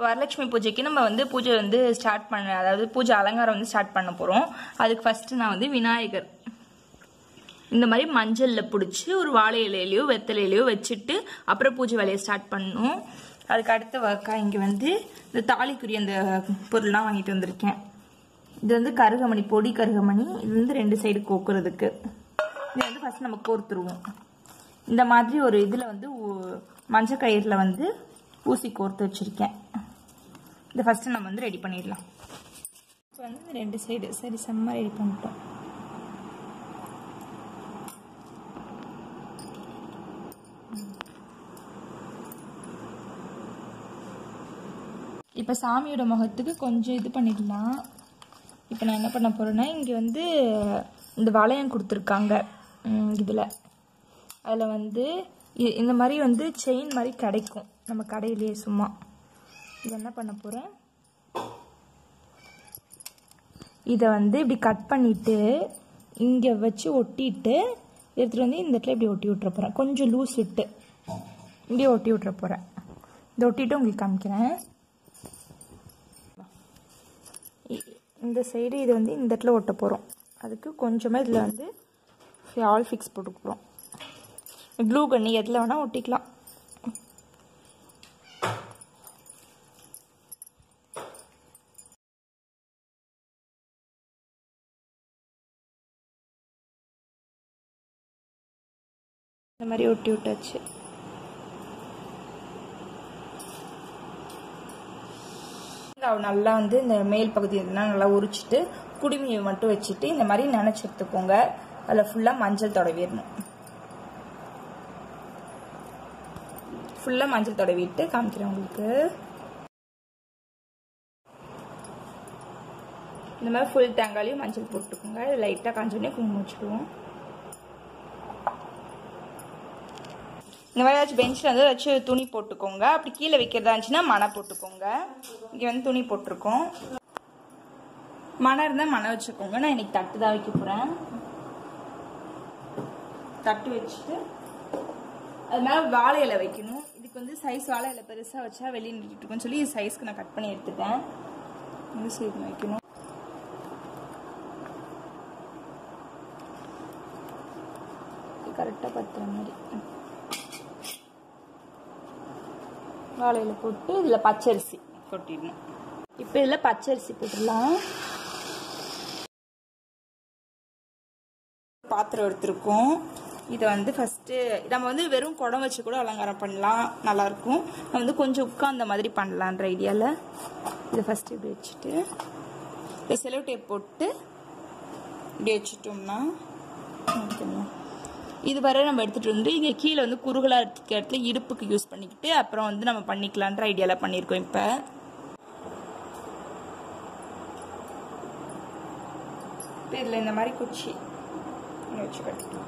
வரலட்சுமி பூஜைக்கு நம்ம வந்து பூஜை வந்து ஸ்டார்ட் பண்ண அதாவது பூஜை அலங்காரம் வந்து ஸ்டார்ட் பண்ண போகிறோம் அதுக்கு ஃபர்ஸ்ட் நான் வந்து விநாயகர் இந்த மாதிரி மஞ்சளில் பிடிச்சி ஒரு வாழை இலையிலையோ வெத்தலையிலையோ வச்சுட்டு அப்புறம் பூஜை வேலையை ஸ்டார்ட் பண்ணணும் அதுக்கு அடுத்த ஒர்க்கா இங்கே வந்து இந்த தாலிக்குரிய அந்த பொருள்லாம் வாங்கிட்டு வந்திருக்கேன் இது வந்து கருகமணி பொடி கருகமணி இது வந்து ரெண்டு சைடு கோக்குறதுக்கு இது வந்து ஃபர்ஸ்ட் நம்ம கோர்த்துருவோம் இந்த மாதிரி ஒரு இதில் வந்து ஊ- மஞ்சள் கயிறில் வந்து ஊசி கோர்த்து வச்சுருக்கேன் இதை ஃபஸ்ட்டு நம்ம வந்து ரெடி பண்ணிடலாம் இப்போ வந்து இந்த ரெண்டு சைடு சரி செம்ம ரெடி பண்ணிட்டோம் இப்போ சாமியோட முகத்துக்கு கொஞ்சம் இது பண்ணிடலாம் இப்போ நான் என்ன பண்ண போகிறேன்னா இங்கே வந்து இந்த வளையம் கொடுத்துருக்காங்க இதில் அதில் வந்து இ- இந்த மாதிரி வந்து செயின் மாதிரி கிடைக்கும் நம்ம கடையிலேயே சும்மா இது என்ன பண்ண போகிறேன் இதை வந்து இப்படி கட் பண்ணிட்டு இங்கே வச்சு ஒட்டிட்டு எடுத்துகிட்டு வந்து இந்த இடத்துல இப்படி ஒட்டி விட்டுற போகிறேன் கொஞ்சம் லூஸ் விட்டு இப்படியே ஒட்டி விட்டுற போகிறேன் இதை ஒட்டிட்டு உங்களுக்கு காமிக்கிறேன் இ- இந்த சைடு இது வந்து இந்த இடத்துல ஒட்ட போகிறோம் அதுக்கு கொஞ்சமாக இதில் வந்து ஆல் ஃபிக்ஸ் போட்டுக்க போகிறோம் க்ளூ கண்ணி எதில் வேணால் ஒட்டிக்கலாம் இந்த மாதிரி ஒட்டி விட்டாச்சு அவ நல்லா வந்து இந்த மேல் பகுதி இதெல்லாம் நல்லா உரிச்சிட்டு குடுமியை மட்டும் வச்சுட்டு இந்த மாதிரி நினைச்சு எடுத்துக்கோங்க அதில் ஃபுல்லாக மஞ்சள் தடவிடணும் ஃபுல்லாக மஞ்சள் தடவிட்டு காமிக்கிறேன் உங்களுக்கு இந்த மாதிரி ஃபுல் தேங்காயிலையும் மஞ்சள் போட்டுக்கோங்க லைட்டாக காஞ்சோடனே குங்குமம் வச்சுக்குவோம் இந்த மாதிரி ஏதாச்சும் பெஞ்சில் வந்து ஏதாச்சும் துணி போட்டுக்கோங்க அப்படி கீழே வைக்கிறதா இருந்துச்சுன்னா மனை போட்டுக்கோங்க இங்கே வந்து துணி போட்டிருக்கோம் மனை இருந்தால் மனை வச்சுக்கோங்க நான் இன்னைக்கு தட்டு தான் வைக்க போகிறேன் தட்டு வச்சுட்டு அது மேலே வாழை இலை வைக்கணும் இதுக்கு வந்து சைஸ் வாழை இலை பெருசாக வச்சா வெளியே நின்றுட்டு இருக்கும்னு சொல்லி சைஸ்க்கு நான் கட் பண்ணி எடுத்துட்டேன் இந்த சைடு வைக்கணும் கரெக்டாக பத்துற மாதிரி வாழையில போட்டு இதில் பச்சரிசி கொட்டிடணும் இப்போ இதில் பச்சரிசி போட்டுடலாம் பாத்திரம் எடுத்திருக்கோம் இதை வந்து ஃபஸ்ட்டு நம்ம வந்து வெறும் குடம் வச்சு கூட அலங்காரம் பண்ணலாம் நல்லாயிருக்கும் நம்ம வந்து கொஞ்சம் உட்காந்த மாதிரி பண்ணலான்ற ஐடியாவில் இதை ஃபஸ்ட்டு இப்படி வச்சுட்டு இப்போ செலவு டேப் போட்டு இப்படி வச்சுட்டோம்னா ஓகேங்களா இது வரை நம்ம எடுத்துகிட்டு வந்து இங்கே கீழே வந்து குறுகலாக இருக்க இடத்துல இடுப்புக்கு யூஸ் பண்ணிக்கிட்டு அப்புறம் வந்து நம்ம பண்ணிக்கலான்ற ஐடியாவில் பண்ணியிருக்கோம் இப்போ இதில் இந்த மாதிரி குச்சி இங்க வச்சு கட்டிக்கலாம்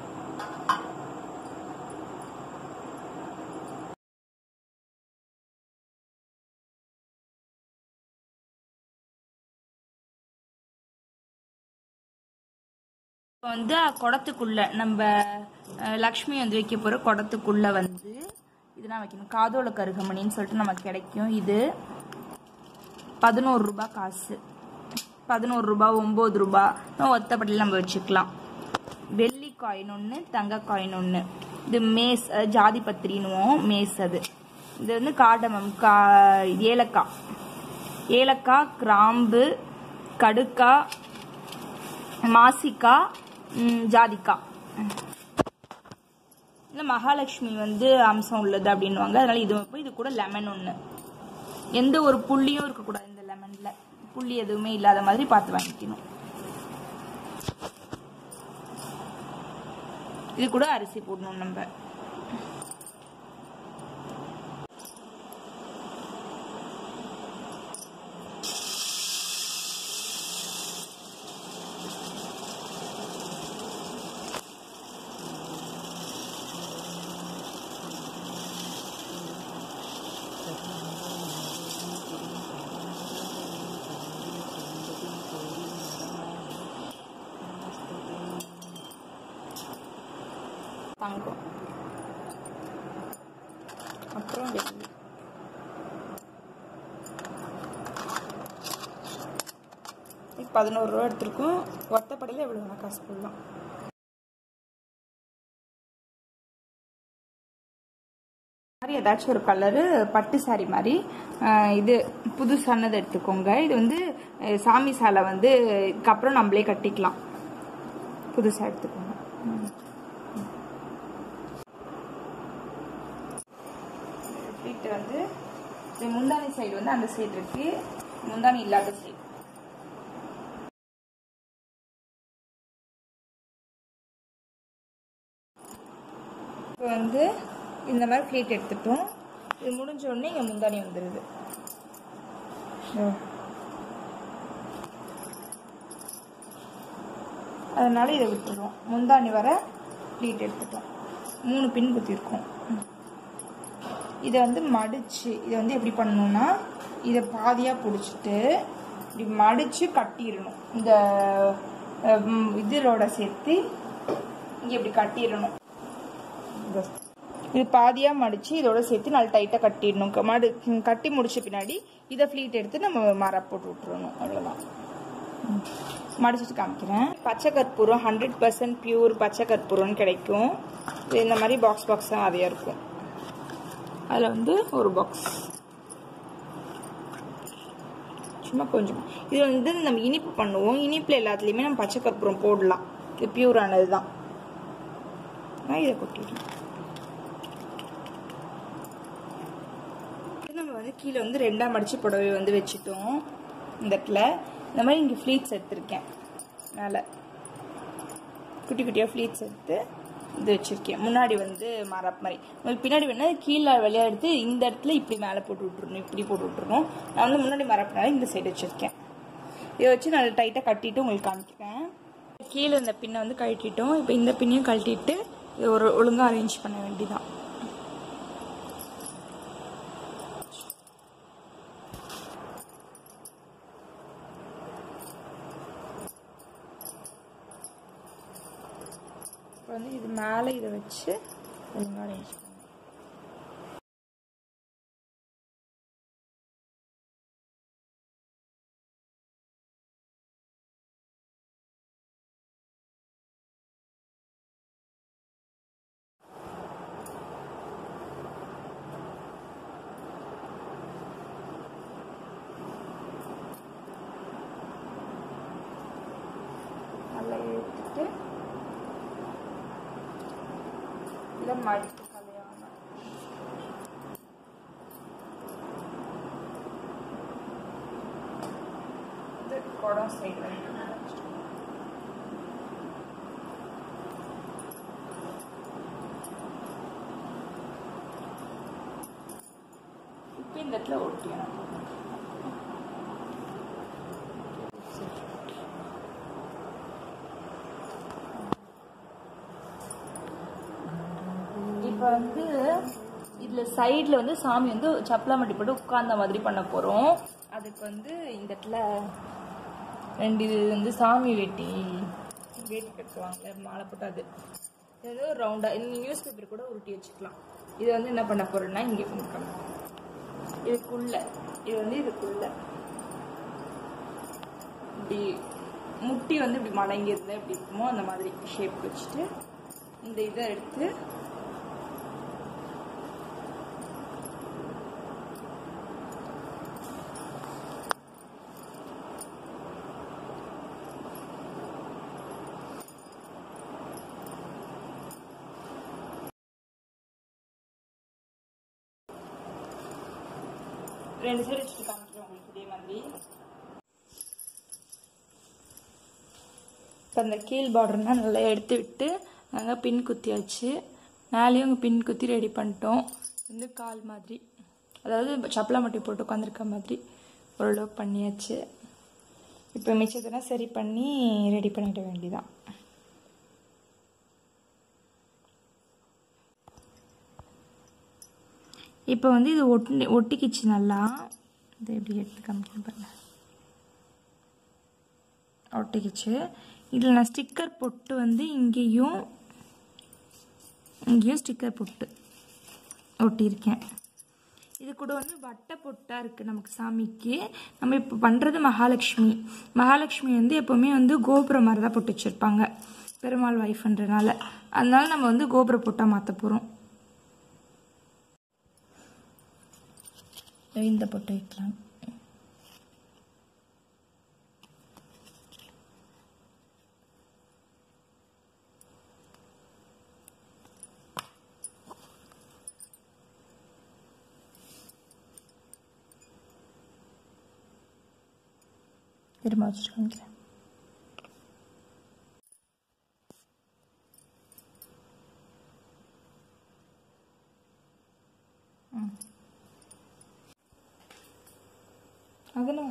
இப்போ வந்து குடத்துக்குள்ள நம்ம அஹ், லக்ஷ்மி வந்து வைக்க போகிற குடத்துக்குள்ள வந்து இதெல்லாம் வைக்கணும் காதோல கருகமணின்னு சொல்லிட்டு நமக்கு கிடைக்கும் இது பதினோரு ரூபாய் காசு பதினோரு ரூபாய் ஒம்பது ரூபாய் ஒத்தப்பட்டியில் நம்ம வச்சுக்கலாம் வெள்ளி காயின் ஒன்று தங்க காயின் ஒன்று இது மேஸ் அஹ், ஜாதி பத்திரின்னுவோம் மேஸ் அது இது வந்து காடமம் கா ஏலக்காய் ஏலக்காய் கிராம்பு கடுக்காய் மாசிக்காய் ம், ஜாதிக்காய் இந்த மகாலட்சுமி வந்து அம்சம் உள்ளது அப்படின்வாங்க அதனால இது வைப்போம். இது கூட லெமன் ஒன்று எந்த ஒரு புள்ளியும் இருக்கக்கூடாது இந்த லெமன்ல புள்ளி எதுவுமே இல்லாத மாதிரி பார்த்து வாங்கிக்கணும் இது கூட அரிசி போடணும் நம்ம தங்கம் அப்புறம் வெள்ளி பதினோரு ரூபா எடுத்திருக்கோம் ஒத்தப்படையில் எவ்வளோ வேணால் காசு போடலாம் மாதிரி ஏதாச்சும் ஒரு கலரு பட்டு சாரி மாதிரி அஹ், இது புதுசானது எடுத்துக்கோங்க இது வந்து அஹ், சாமி சாலை வந்து இதுக்கப்புறம் நம்மளே கட்டிக்கலாம் புதுசாக எடுத்துக்கோங்க ம். வீட்டு வந்து இது முந்தானி சைடு வந்து அந்த சைடு இருக்கு முந்தானி இல்லாத சைடு இப்போ வந்து இந்த மாதிரி ஃப்ளீட் எடுத்துட்டோம் இது முடிஞ்ச உடனே இங்கே முந்தானி வந்துடுது ஓ. அதனால இதை விட்டுருவோம் முந்தானி வர ஃப்ளீட் எடுத்துட்டோம் மூணு பின் குத்திருக்கோம் ம். இதை வந்து மடிச்சு இதை வந்து எப்படி பண்ணணும்னா இதை பாதியாக பிடிச்சிட்டு இப்படி மடிச்சு கட்டிடணும் இந்த அஹ், ம், இதோட சேர்த்து இங்கே இப்படி கட்டிடணும் இந்த இது பாதியாக மடிச்சு இதோட சேர்த்து நல்லா டைட்டாக கட்டிடணும் க- மடு ம், கட்டி முடிச்ச பின்னாடி இதை ஃப்ளீட் எடுத்து நம்ம மர போட்டு விட்டுறணும் அவ்வளோதான் ம். மடிச்சிட்டு காமிக்கிறேன் பச்சை கற்பூரம் ஹண்ட்ரட் பர்சன்ட் பியூர் பச்சை கற்பூரம்னு கிடைக்கும் இது இந்த மாதிரி பாக்ஸ் பாக்ஸாக நிறைய இருக்கும் அதில் வந்து ஒரு பாக்ஸ் சும்மா கொஞ்சம் இது வந்து நம்ம இனிப்பு பண்ணுவோம் இனிப்பில் எல்லாத்துலேயுமே நம்ம பச்சை கற்பூரம் போடலாம் இது பியூரானது தான் நான் இதை கொட்டிடுறேன் இது நம்ம வந்து கீழே வந்து ரெண்டா மடிச்சு புடவை வந்து வச்சுட்டோம் இந்த இடத்துல இந்த மாதிரி இங்கே ஃப்ளீட்ஸ் எடுத்திருக்கேன் மேலே குட்டி குட்டியாக ஃப்ளீட்ஸ் எடுத்து இது வச்சிருக்கேன் முன்னாடி வந்து மரப் மாதிரி உங்களுக்கு பின்னாடி வேணா கீழே வழியாக எடுத்து இந்த இடத்துல இப்படி மேலே போட்டு விட்டுறணும் இப்படி போட்டு விட்டுறணும் நான் வந்து முன்னாடி மரப்புனால இந்த சைடு வச்சிருக்கேன் இதை வச்சு நல்லா டைட்டாக கட்டிட்டு உங்களுக்கு காமிக்கிறேன் கீழே இந்த பின்னை வந்து கழட்டிட்டோம் இப்போ இந்த பின்னையும் கழட்டிட்டு இது ஒரு ஒழுங்காக அரேஞ்ச் பண்ண வேண்டியதான் இப்போ வந்து இது மேலே இதை வச்சு ஒழுங்காக அரேஞ்ச் பண்ணணும் நல்லா எடுத்துட்டு இல்லை மடிப்பு கலையாம இது குடம் சைடு வந்து இப்போ இந்த இடத்துல ஒட்டியணும் இப்போ வந்து இதில் சைடில் வந்து சாமி வந்து சப்பலா மட்டி போட்டு உட்கார்ந்த மாதிரி பண்ண போகிறோம் அதுக்கு வந்து இந்த இடத்துல ரெண்டு இது வந்து சாமி வேட்டி வேட்டி கட்டுவாங்கல்ல மாலை போட்டு அது இது வந்து ஒரு ரவுண்டாக இந்த நியூஸ் பேப்பர் கூட உருட்டி வச்சுக்கலாம் இது வந்து என்ன பண்ண போகிறோம்னா இங்கே கொடுக்கணும் இதுக்குள்ள இது வந்து இதுக்குள்ள இப்படி முட்டி வந்து இப்படி மடங்கி இருந்தால் எப்படி இருக்குமோ அந்த மாதிரி ஷேப் வச்சுட்டு இந்த இதை எடுத்து ரெண்டு சைடு வச்சுட்டு காமிக்கிறேன் உங்களுக்கு இதே மாதிரி இப்போ அந்த கீழ் பார்டர்னா நல்லா எடுத்து விட்டு நாங்கள் பின் குத்தியாச்சு மேலேயும் அங்கே பின் குத்தி ரெடி பண்ணிட்டோம் வந்து கால் மாதிரி அதாவது சப்பலா மட்டி போட்டு உட்காந்துருக்க மாதிரி ஓரளவு பண்ணியாச்சு இப்போ மிச்சத்தெல்லாம் சரி பண்ணி ரெடி பண்ணிட வேண்டியதான் இப்போ வந்து இது ஒட்டி ஒட்டிக்கிச்சு நல்லா இதை எப்படி எடுத்து காமிக்கணும் பாருங்க ஒட்டிக்கிச்சு இதில் நான் ஸ்டிக்கர் பொட்டு வந்து இங்கேயும் இங்கேயும் ஸ்டிக்கர் பொட்டு ஒட்டியிருக்கேன் இது கூட வந்து வட்டை பொட்டா இருக்குது நமக்கு சாமிக்கு நம்ம இப்போ பண்ணுறது மகாலட்சுமி மகாலட்சுமி வந்து எப்போவுமே வந்து கோபுரம் மாதிரி தான் போட்டு வச்சுருப்பாங்க பெருமாள் ஒய்ஃப்ன்றனால அதனால நம்ம வந்து கோபுர பொட்டா மாற்ற போகிறோம் இந்த பொட்டை வைக்கலாம் இருமா வச்சுட்டு காமிக்கிறேன் அதெல்லாம்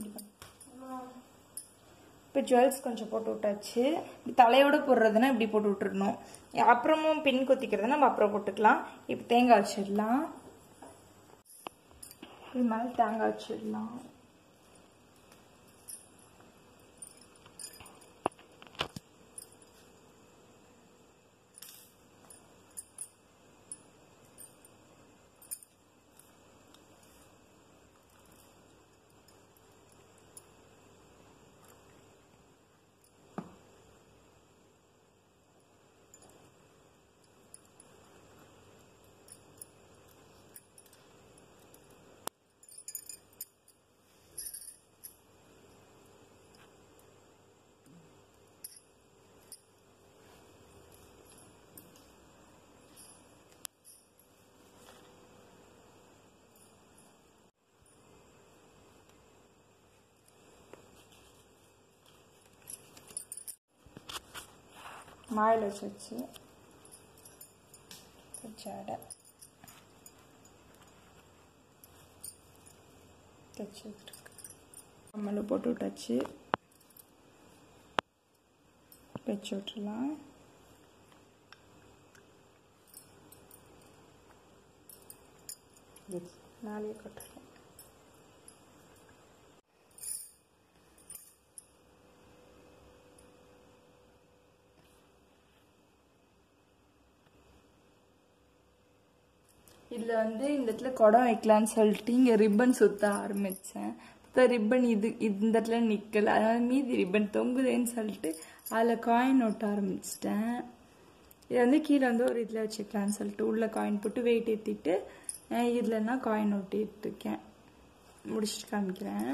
இப்போ ஜுவல்ஸ் கொஞ்சம் போட்டு விட்டாச்சு தலையோட போடுறதுன்னா இப்படி போட்டு விட்டுறணும் அப்புறமும் பின் கொத்திக்கிறதுனா நம்ம அப்புறம் போட்டுக்கலாம் இப்போ தேங்காய் வச்சிடலாம் இது மேலே தேங்காய் வச்சிடலாம் மாயில் வச்சு வச்சு தைச்சாடை தைச்சு விட்டுருக்கு கம்மல் போட்டு விட்டாச்சு வச்சு விட்டுலாம் நாளையே கட்டுறோம் இதில் வந்து இந்த இடத்துல குடம் வைக்கலான்னு சொல்லிட்டு இங்கே ரிப்பன் சுற்ற ஆரம்பித்தேன் இப்போ ரிப்பன் இது இந்த இடத்துல நிற்கல அதனால மீதி ரிப்பன் தொங்குதேன்னு சொல்லிட்டு அதில் காயின் ஒட்ட ஆரம்பிச்சிட்டேன் இதை வந்து கீழே வந்து ஒரு இதில் வச்சுக்கலான்னு சொல்லிட்டு உள்ளே காயின் போட்டு வெயிட் ஏற்றிட்டு இதுலன்னா காயின் ஒட்டிட்டு இருக்கேன் முடிச்சுட்டு காமிக்கிறேன்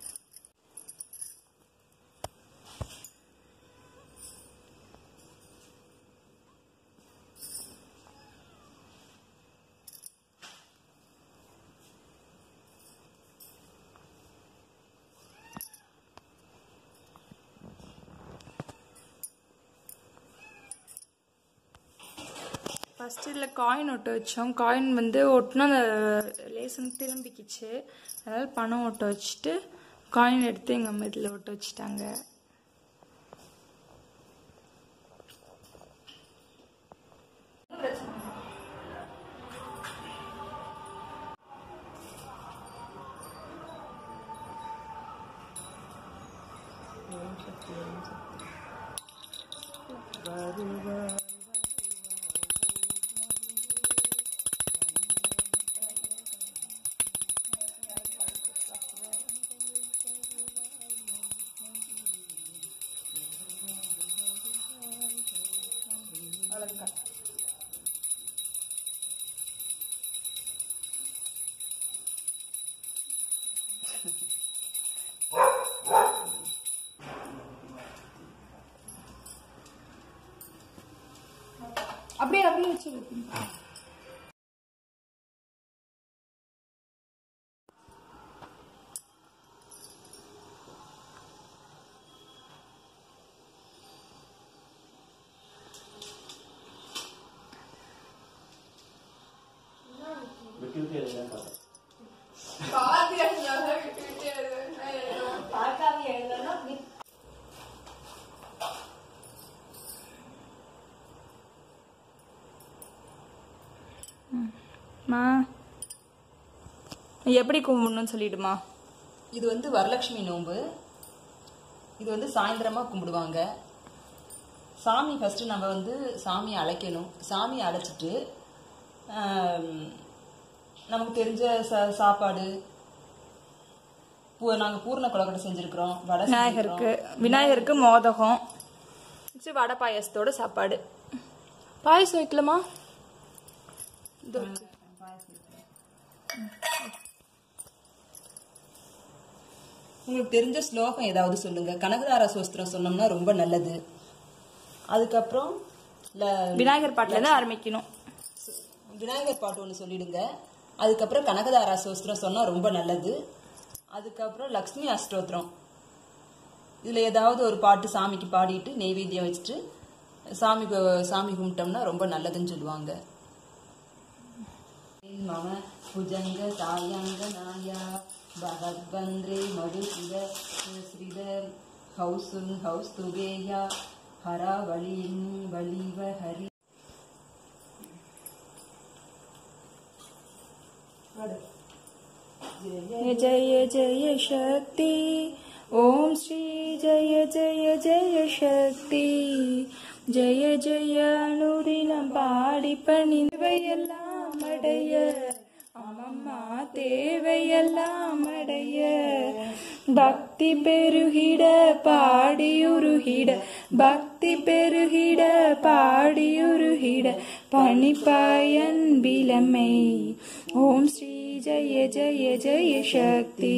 ஃபஸ்ட்டு இதில் காயின் ஒட்ட வச்சோம் காயின் வந்து ஒட்டினா அந்த லேசன் திரும்பிக்கிச்சு அதனால் பணம் ஒட்ட வச்சுட்டு காயின் எடுத்து எங்கள் அம்மா இதில் ஒட்ட வச்சுட்டாங்க அப்படியே அப்படியே வச்சு மா எப்படி கும்பிடணும்னு சொல்லிடுமா இது வந்து வரலட்சுமி நோன்பு இது வந்து சாயந்தரமாக கும்பிடுவாங்க சாமி ஃபஸ்ட்டு நம்ம வந்து சாமியை அழைக்கணும் சாமியை அழைச்சிட்டு ஆம், நமக்கு தெரிஞ்ச ச- சாப்பாடு பூ- நாங்க பூர்ண கொலக்கட்டை செஞ்சிருக்கிறோம் வடை விநாயகருக்கு விநாயகருக்கு மோதகம் நெக்ஸ்ட் வடை பாயாசத்தோட சாப்பாடு பாயசம் வைக்கலாமா இதோ இருக்கு. உங்களுக்கு தெரிஞ்ச ஸ்லோகம் ஏதாவது சொல்லுங்க கனகதார சோஸ்திரம் சொன்னோம்னா ரொம்ப நல்லது அதுக்கப்புறம் ல- விநாயகர் பாட்டுல இருந்து ஆரம்பிக்கணும் விநாயகர் பாட்டு ஒன்று சொல்லிடுங்க அதுக்கப்புறம் கனகதாரா சோஸ்திரம் சொன்னா ரொம்ப நல்லது அதுக்கப்புறம் லக்ஷ்மி அஷ்டோத்திரம் இதுல ஏதாவது ஒரு பாட்டு சாமிக்கு பாடிட்டு நெய்வேத்தியம் வச்சுட்டு சாமி கு- சாமி கும்பிட்டோம்னா ரொம்ப நல்லதுன்னு சொல்லுவாங்க மம புஜங்க சாயங்க நாயா பகவந்திரே மதுசுத ஸ்ரீத ஹௌசுங் ஹௌஸ் துவேயா ஹரா வலியின் வலிவ ஹரி जय जय जय शक्ति ओम श्री जय जय जय शक्ति ஜெய ஜெய அனுதினம் பாடி பணிவையெல்லாம் அடைய அம்மம்மா தேவையெல்லாம் அடைய பக்தி பெருகிட பாடியுருகிட பக்தி பெருகிட பாடியுருகிட பணிப்பாயன் விலமை ஓம் ஸ்ரீ ஜெய ஜெய ஜெய சக்தி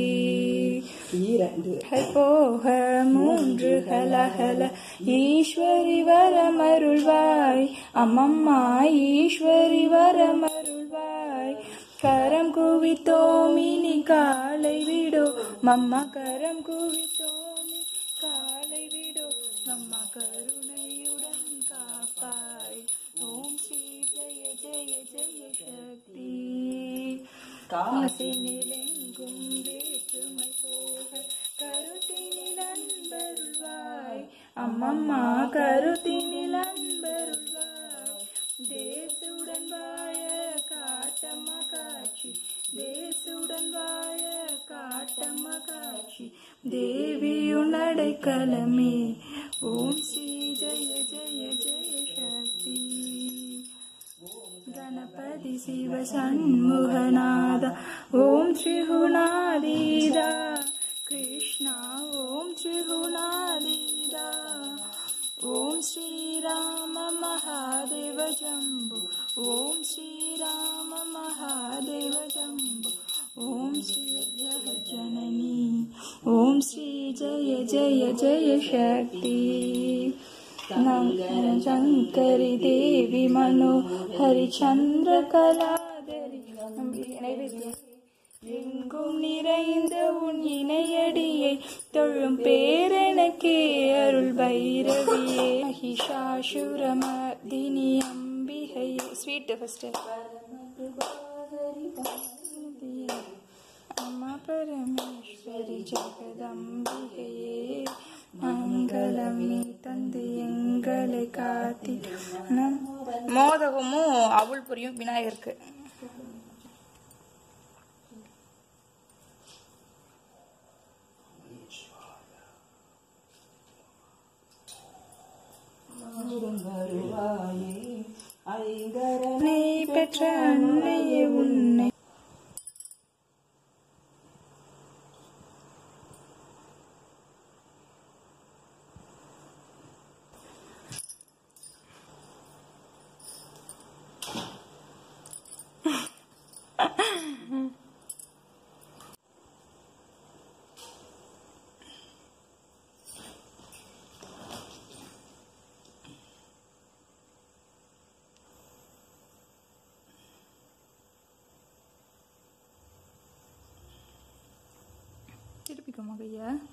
போக மூன்று ஹல ஹல ஈஸ்வரி வரமருள்வாய் அம்மம்மா ஈஸ்வரி வரமருள்வாய் கரம் குவித்தோமினி காலை விடோ மம்மா கரம் குவித்தோமி காலை விடோ மம்மா கருணையுடன் காப்பாய் ஓம் ஸ்ரீ ஜெய ஜெய ஜெய சக்தி காசினிலெங்கும் வேற்றுமை போக கருத்தினில் அன்பருள்வாய் அம்மம்மா கருத்தினில் அன்பருள்வாய் தேசுடன் வாழ காட்டம்மா காட்சி தேசுடன் வாழ காட்டம்மா காட்சி தேவியுன் அடைக்கலமே ஓம் ஸ்ரீ ஜெய ஜெய ஜெய சக்தி गणपति शिव षण्मुखनाद ॐ त्रिगुणादीदा कृष्ण ॐ त्रिगुणादीदा ॐ श्रीराम महादेव जम्बो ॐ श्रीराम महादेव जम्बो ॐ श्री जय जननी ॐ श्री जय जय जय शक्ति சங்கரி தேவி மனோ ஹரிச்சந்திர கலாதரி நைவேத்தியம் எங்கும் நிறைந்த உன் இணையடியை தொழும் பேரெனக்கே அருள் பைரவியே மகிஷாசுரமர்தினி அம்பிகையே ஸ்வீட் ஃபர்ஸ்ட் அம்மா பரமேஸ்வரி ஜெகதம்பிகையே மங்களம் நீ தந்து எங்களை காத்தி மோதகமும் அவள் புரியும் விநாயகருக்கு வருவாயே ஐங்கர நீ பெற்ற அன்னையே உன்னை திருப்பிக்கோமா கையா